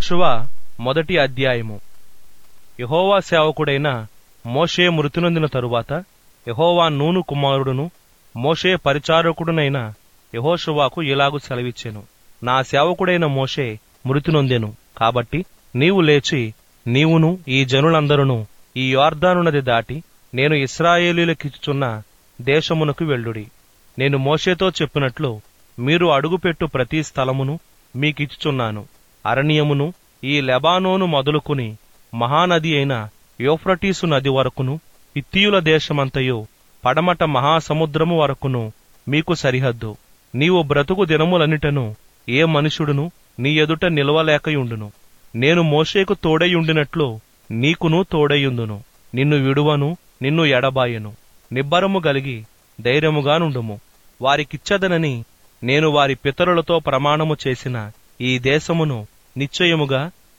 యెహోషువ మొదటి అధ్యాయము యెహోవా సేవకుడైన మోషే మృతి నొందిన తరువాత యెహోవా నూను కుమారుడును మోషే పరిచారకుడునైన యెహోషువాకు ఇలాగు సెలవిచ్చెను నా సేవకుడైన మోషే మృతి నొందెను కాబట్టి నీవు లేచి నీవును ఈ జనులందరూ ఈ యోర్దాను నది దాటి నేను ఇస్రాయేలీలకిచ్చుచున్న దేశమునకు వెళ్ళుడి నేను మోషేతో చెప్పినట్లు మీరు అడుగుపెట్టు ప్రతి స్థలమును మీకిచ్చుచున్నాను అరణ్యమును ఈ లెబానోను మొదలుకుని మహానది అయిన యోఫ్రటీసు నది వరకును ఇత్తీయుల దేశమంతయు పడమట మహాసముద్రము వరకును మీకు సరిహద్దు నీవు బ్రతుకు దినములన్నిటను ఏ మనుషుడును నీ ఎదుట నిలవలేకయుండును నేను మోషేకు తోడైయుండినట్లు నీకును తోడైయుందును నిన్ను విడువను నిన్ను ఎడబాయను నిబ్బరము గలిగి ధైర్యముగా నుండుము వారికిచ్చదనని నేను వారి పితరులతో ప్రమాణము చేసిన ఈ దేశమును నిశ్చయముగా